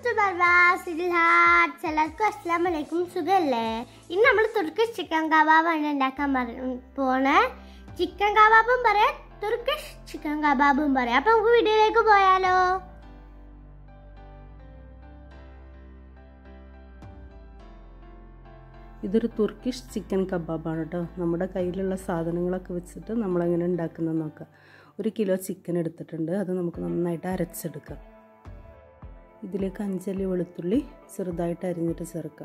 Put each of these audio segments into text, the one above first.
എല്ലാവർക്കും അസ്സാം വലൈക്കും സുഖല്ലേ ഇന്ന് നമ്മൾ തുർക്കിഷ് ചിക്കൻ കബാബാണ് ഉണ്ടാക്കാൻ പറ- പോണേ ചിക്കൻ കബാബും പറയാം തുർക്കിഷ് ചിക്കൻ കബാബും പറയാം അപ്പൊ നമുക്ക് വീഡിയോയിലേക്ക് പോയാലോ ഇതൊരു തുർക്കിഷ് ചിക്കൻ കബാബാണ് കേട്ടോ നമ്മുടെ കയ്യിലുള്ള സാധനങ്ങളൊക്കെ വെച്ചിട്ട് നമ്മളെങ്ങനെ ഉണ്ടാക്കുന്നത് നോക്കാം ഒരു കിലോ ചിക്കൻ എടുത്തിട്ടുണ്ട് അത് നമുക്ക് നന്നായിട്ട് അരച്ചെടുക്കാം ഇതിലേക്ക് അഞ്ചല്ലി വെളുത്തുള്ളി ചെറുതായിട്ട് അരിഞ്ഞിട്ട് ചേർക്കാം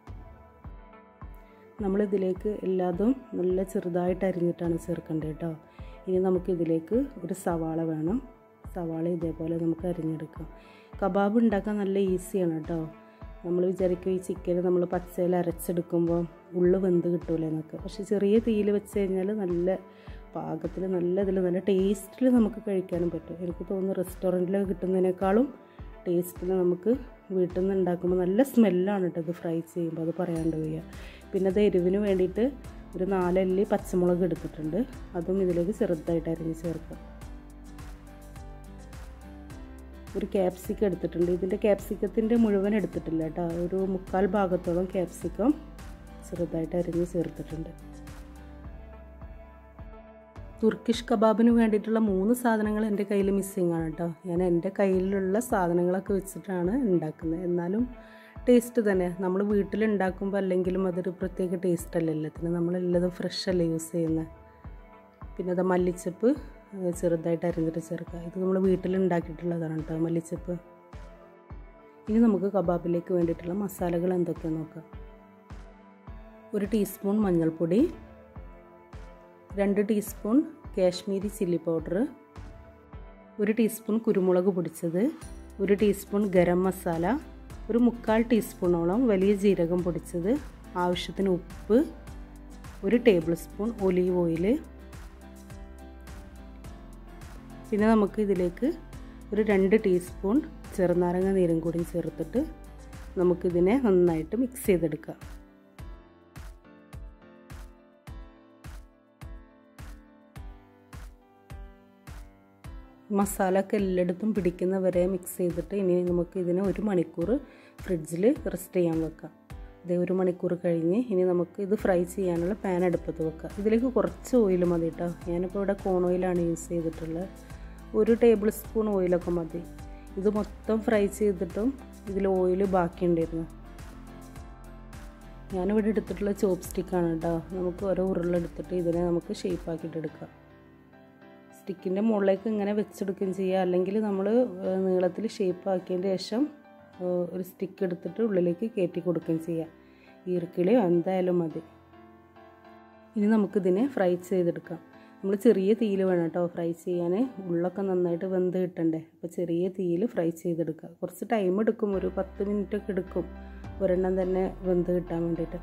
നമ്മളിതിലേക്ക് എല്ലാതും നല്ല ചെറുതായിട്ട് അരിഞ്ഞിട്ടാണ് ചേർക്കേണ്ടത് കേട്ടോ ഇനി നമുക്കിതിലേക്ക് ഒരു സവാള വേണം സവാള ഇതേപോലെ നമുക്ക് അരിഞ്ഞെടുക്കാം കബാബ് ഉണ്ടാക്കാൻ നല്ല ഈസിയാണ് കേട്ടോ നമ്മൾ വിചാരിക്കും ഈ ചിക്കൻ നമ്മൾ പച്ചയിൽ അരച്ചെടുക്കുമ്പോൾ ഉള്ളു വെന്ത് കിട്ടൂലേ എന്നൊക്കെ പക്ഷെ ചെറിയ തീയിൽ വെച്ച് കഴിഞ്ഞാൽ നല്ല പാകത്തിൽ നല്ല ഇതിൽ നല്ല ടേസ്റ്റിൽ നമുക്ക് കഴിക്കാനും പറ്റും എനിക്ക് തോന്നുന്നു റെസ്റ്റോറൻറ്റിൽ കിട്ടുന്നതിനേക്കാളും ടേസ്റ്റിൽ നമുക്ക് വീട്ടിൽ നിന്ന് ഉണ്ടാക്കുമ്പോൾ നല്ല സ്മെല്ലാണ് കേട്ടോ ഇത് ഫ്രൈ ചെയ്യുമ്പോൾ അത് പറയാണ്ട് വയ്യ പിന്നെ അത് എരിവിന് വേണ്ടിയിട്ട് ഒരു നാലല്ലി പച്ചമുളക് എടുത്തിട്ടുണ്ട് അതും ഇതിലേക്ക് ചെറുതായിട്ട് അരിഞ്ഞ് ചേർക്കാം ഒരു ക്യാപ്സിക്കം എടുത്തിട്ടുണ്ട് ഇതിൻ്റെ ക്യാപ്സിക്കത്തിൻ്റെ മുഴുവൻ എടുത്തിട്ടില്ല കേട്ടോ ഒരു മുക്കാൽ ഭാഗത്തോളം ക്യാപ്സിക്കം ചെറുതായിട്ട് അരിഞ്ഞ് ചേർത്തിട്ടുണ്ട് തുർക്കിഷ് കബാബിന് വേണ്ടിയിട്ടുള്ള മൂന്ന് സാധനങ്ങൾ എൻ്റെ കയ്യിൽ മിസ്സിങ് ആണ് കേട്ടോ ഞാൻ എൻ്റെ കയ്യിലുള്ള സാധനങ്ങളൊക്കെ വെച്ചിട്ടാണ് ഉണ്ടാക്കുന്നത് എന്നാലും ടേസ്റ്റ് തന്നെ നമ്മൾ വീട്ടിൽ ഉണ്ടാക്കുമ്പോൾ അല്ലെങ്കിലും അതൊരു പ്രത്യേക ടേസ്റ്റ് അല്ല എല്ലാത്തിനും നമ്മളെല്ലതും ഫ്രഷ് അല്ലേ യൂസ് ചെയ്യുന്നത് പിന്നെ അത് മല്ലിച്ചപ്പ് ഏഹ് ചെറുതായിട്ട് അരിഞ്ഞിട്ട് ചേർക്കുക ഇത് നമ്മൾ വീട്ടിൽ ഉണ്ടാക്കിയിട്ടുള്ളതാണ് കേട്ടോ മല്ലിച്ചപ്പ് ഇനി നമുക്ക് കബാബിലേക്ക് വേണ്ടിയിട്ടുള്ള മസാലകൾ എന്തൊക്കെയാണെന്ന് നോക്കാം ഒരു ടീസ്പൂൺ മഞ്ഞൾപ്പൊടി രണ്ട് ടീസ്പൂൺ കാശ്മീരി ചില്ലി പൗഡർ ഒരു ടീസ്പൂൺ കുരുമുളക് പൊടിച്ചത് ഒരു ടീസ്പൂൺ ഗരം മസാല ഒരു മുക്കാൽ ടീസ്പൂണോളം വലിയ ജീരകം പൊടിച്ചത് ആവശ്യത്തിന് ഉപ്പ് ഒരു ടേബിൾ സ്പൂൺ ഒലീവ് ഓയിൽ പിന്നെ നമുക്ക് ഇതിലേക്ക് ഒരു രണ്ട് ടീസ്പൂൺ ചെറുനാരങ്ങ നീരും കൂടി ചേർത്തിട്ട് നമുക്കിതിനെ നന്നായിട്ട് മിക്സ് ചെയ്തെടുക്കാം മസാല ഒക്കെ എല്ലായിടത്തും പിടിക്കുന്ന വരെ മിക്സ് ചെയ്തിട്ട് ഇനി നമുക്ക് ഇതിനെ ഒരു മണിക്കൂർ ഫ്രിഡ്ജിൽ റെസ്റ്റ് ചെയ്യാൻ വെക്കാം ഇത് ഒരു മണിക്കൂർ കഴിഞ്ഞ് ഇനി നമുക്ക് ഇത് ഫ്രൈ ചെയ്യാനുള്ള പാൻ അടുപ്പത്ത് വെക്കാം ഇതിലേക്ക് കുറച്ച് ഓയിൽ മതി കേട്ടോ ഞാനിപ്പോൾ ഇവിടെ കോൺ ഓയിലാണ് യൂസ് ചെയ്തിട്ടുള്ളത് ഒരു ടേബിൾ സ്പൂൺ ഓയിലൊക്കെ മതി ഇത് മൊത്തം ഫ്രൈ ചെയ്തിട്ടും ഇതിൽ ഓയിൽ ബാക്കിയുണ്ടായിരുന്നു ഞാനിവിടെ എടുത്തിട്ടുള്ള ചോപ്പ് സ്റ്റിക്കാണ് കേട്ടോ നമുക്ക് ഓരോ ഉരുളെടുത്തിട്ട് ഇതിനെ നമുക്ക് ഷേപ്പ് ആക്കിയിട്ട് എടുക്കാം സ്റ്റിക്കിൻ്റെ മുകളിലേക്ക് ഇങ്ങനെ വെച്ചെടുക്കുകയും ചെയ്യുക അല്ലെങ്കിൽ നമ്മൾ നീളത്തിൽ ഷേപ്പ് ആക്കിയതിന് ശേഷം ഏഹ്, ഒരു സ്റ്റിക്ക് എടുത്തിട്ട് ഉള്ളിലേക്ക് കയറ്റി കൊടുക്കുകയും ചെയ്യുക ഈർക്കിളിയോ എന്തായാലും മതി ഇനി നമുക്കിതിനെ ഫ്രൈ ചെയ്തെടുക്കാം നമ്മൾ ചെറിയ തീയിൽ വേണം കേട്ടോ ഫ്രൈ ചെയ്യാൻ ഉള്ളൊക്കെ നന്നായിട്ട് വെന്ത് കിട്ടണ്ടേ അപ്പോൾ ചെറിയ തീയിൽ ഫ്രൈ ചെയ്തെടുക്കുക കുറച്ച് ടൈം എടുക്കും ഒരു പത്ത് മിനിറ്റ് ഒക്കെ എടുക്കും ഒരെണ്ണം തന്നെ വെന്ത് കിട്ടാൻ വേണ്ടിയിട്ട്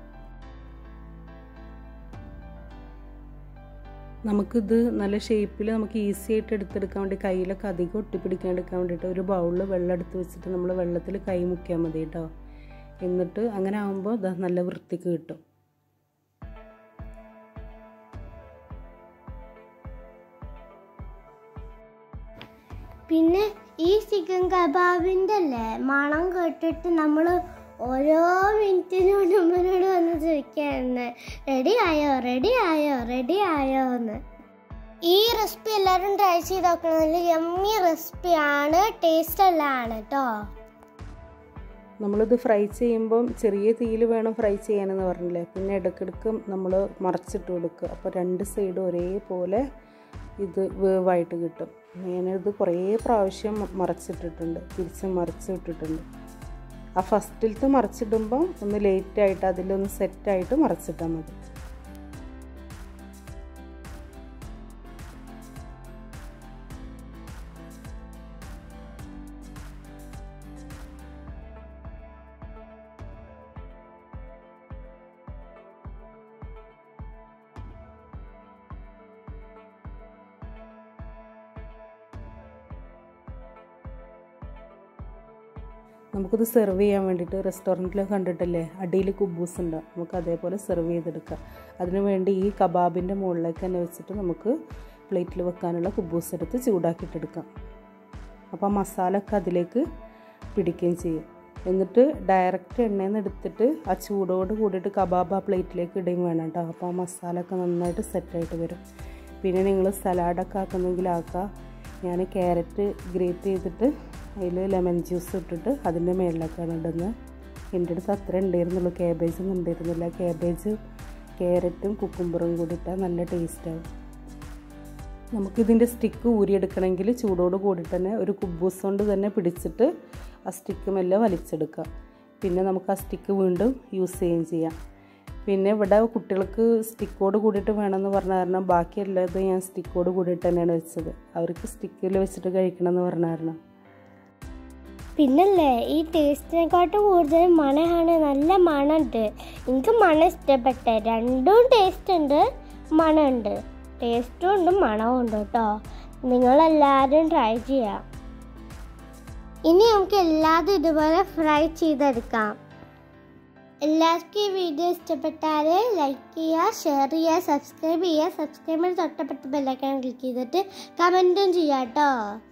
നമുക്കിത് നല്ല ഷേപ്പിൽ നമുക്ക് ഈസി ആയിട്ട് എടുത്തെടുക്കാൻ വേണ്ടി കയ്യിലൊക്കെ അധികം ഒട്ടിപ്പിടിക്കാണ്ടിരിക്കാൻ വേണ്ടിയിട്ട് ഒരു ബൗളിൽ വെള്ളം എടുത്ത് വെച്ചിട്ട് നമ്മൾ വെള്ളത്തിൽ കൈ മുക്കിയാൽ മതി കേട്ടോ എന്നിട്ട് അങ്ങനെ ആകുമ്പോൾ ഇതാ നല്ല വൃത്തിക്ക് കിട്ടും പിന്നെ ഈ ചിക്കൻ കബാബിന്റെ അല്ലേ മണം കേട്ടിട്ട് നമ്മൾ ഓരോ മിനിറ്റിനും നമ്മളോട് വന്ന് ചോദിക്കാണ് റെഡി ആയോ റെഡി ആയോ റെഡി ആയോ എന്ന് ഈ റെസിപ്പി എല്ലാവരും ട്രൈ ചെയ്ത് നോക്കണം യമ്മി റെസിപ്പിയാണ് ടേസ്റ്റ് ഉള്ളതാണ് കേട്ടോ നമ്മളിത് ഫ്രൈ ചെയ്യുമ്പം ചെറിയ തീയിൽ വേണം ഫ്രൈ ചെയ്യാനെന്ന് പറഞ്ഞില്ലേ പിന്നെ ഇടയ്ക്കിടയ്ക്ക് നമ്മൾ മറച്ചിട്ട് കൊടുക്കുക അപ്പോൾ രണ്ട് സൈഡും ഒരേപോലെ ഇത് വേവായിട്ട് കിട്ടും ഞാനിത് കുറേ പ്രാവശ്യം മറച്ചിട്ടിട്ടുണ്ട് തിരിച്ച് മറിച്ചിട്ടിട്ടുണ്ട് ആ ഫസ്റ്റിലത്തെ മറിച്ചിടുമ്പം ഒന്ന് ലേറ്റായിട്ട് അതിലൊന്ന് സെറ്റായിട്ട് മറിച്ചിട്ടാൽ മതി നമുക്കിത് സെർവ് ചെയ്യാൻ വേണ്ടിയിട്ട് റെസ്റ്റോറൻറ്റിൽ കണ്ടിട്ടില്ലേ അടിയിൽ കുബൂസ് ഉണ്ട് നമുക്ക് അതേപോലെ സെർവ് ചെയ്തെടുക്കാം അതിനു വേണ്ടി ഈ കബാബിൻ്റെ മുകളിലേക്ക് തന്നെ വെച്ചിട്ട് നമുക്ക് പ്ലേറ്റിൽ വെക്കാനുള്ള കുബൂസ് എടുത്ത് ചൂടാക്കിയിട്ടെടുക്കാം അപ്പോൾ ആ മസാല ഒക്കെ അതിലേക്ക് പിടിക്കുകയും ചെയ്യും എന്നിട്ട് ഡയറക്റ്റ് എണ്ണയിൽ നിന്ന് എടുത്തിട്ട് ആ ചൂടോട് കൂടിയിട്ട് കബാബ് ആ പ്ലേറ്റിലേക്ക് ഇടുകയും വേണം കേട്ടോ അപ്പോൾ ആ മസാല ഒക്കെ നന്നായിട്ട് സെറ്റായിട്ട് വരും പിന്നെ നിങ്ങൾ സലാഡൊക്കെ ആക്കുന്നെങ്കിൽ ആക്കുക ഞാൻ ക്യാരറ്റ് ഗ്രേറ്റ് ചെയ്തിട്ട് അതിൽ ലെമൺ ജ്യൂസ് ഇട്ടിട്ട് അതിൻ്റെ മേളിലേക്കാണ് ഇടുന്നത് എൻ്റെ അടുത്ത് അത്ര ഉണ്ടായിരുന്നുള്ളൂ ക്യാബേജ് ഒന്നും ഉണ്ടായിരുന്നില്ല ക്യാബേജ് ക്യാരറ്റും കുക്കുംബറും കൂടി ഇട്ടാൽ നല്ല ടേസ്റ്റാവും നമുക്കിതിൻ്റെ സ്റ്റിക്ക് ഊരിയെടുക്കണമെങ്കിൽ ചൂടോട് കൂടി തന്നെ ഒരു കുബൂസ് കൊണ്ട് തന്നെ പിടിച്ചിട്ട് ആ സ്റ്റിക്ക് മെല്ലെ വലിച്ചെടുക്കാം പിന്നെ നമുക്ക് ആ സ്റ്റിക്ക് വീണ്ടും യൂസ് ചെയ്യുകയും ചെയ്യാം പിന്നെ ഇവിടെ കുട്ടികൾക്ക് സ്റ്റിക്കോട് കൂടിയിട്ട് വേണമെന്ന് പറഞ്ഞ കാരണം ബാക്കിയുള്ളത് ഞാൻ സ്റ്റിക്കോട് കൂടിയിട്ട് തന്നെയാണ് വെച്ചത് അവർക്ക് സ്റ്റിക്കിൽ വെച്ചിട്ട് കഴിക്കണമെന്ന് പറഞ്ഞ കാരണം പിന്നല്ലേ ഈ ടേസ്റ്റിനെക്കാട്ടും കൂടുതൽ മണമാണ് നല്ല മണമുണ്ട് എനിക്ക് മണം ഇഷ്ടപ്പെട്ട രണ്ടും ടേസ്റ്റ് ഉണ്ട് മണമുണ്ട് ടേസ്റ്റും ഉണ്ട് മണവും ഉണ്ട് കേട്ടോ നിങ്ങളെല്ലാവരും ട്രൈ ചെയ്യാം ഇനി നമുക്ക് എല്ലാതും ഇതുപോലെ ഫ്രൈ ചെയ്തെടുക്കാം എല്ലാവർക്കും ഈ വീഡിയോ ഇഷ്ടപ്പെട്ടാൽ ലൈക്ക് ചെയ്യുക ഷെയർ ചെയ്യുക സബ്സ്ക്രൈബ് ചെയ്യുക സബ്സ്ക്രൈബിന് തൊട്ടപ്പെട്ട് ബെല്ലൈക്കൺ ക്ലിക്ക് ചെയ്തിട്ട് കമൻറ്റും ചെയ്യാം കേട്ടോ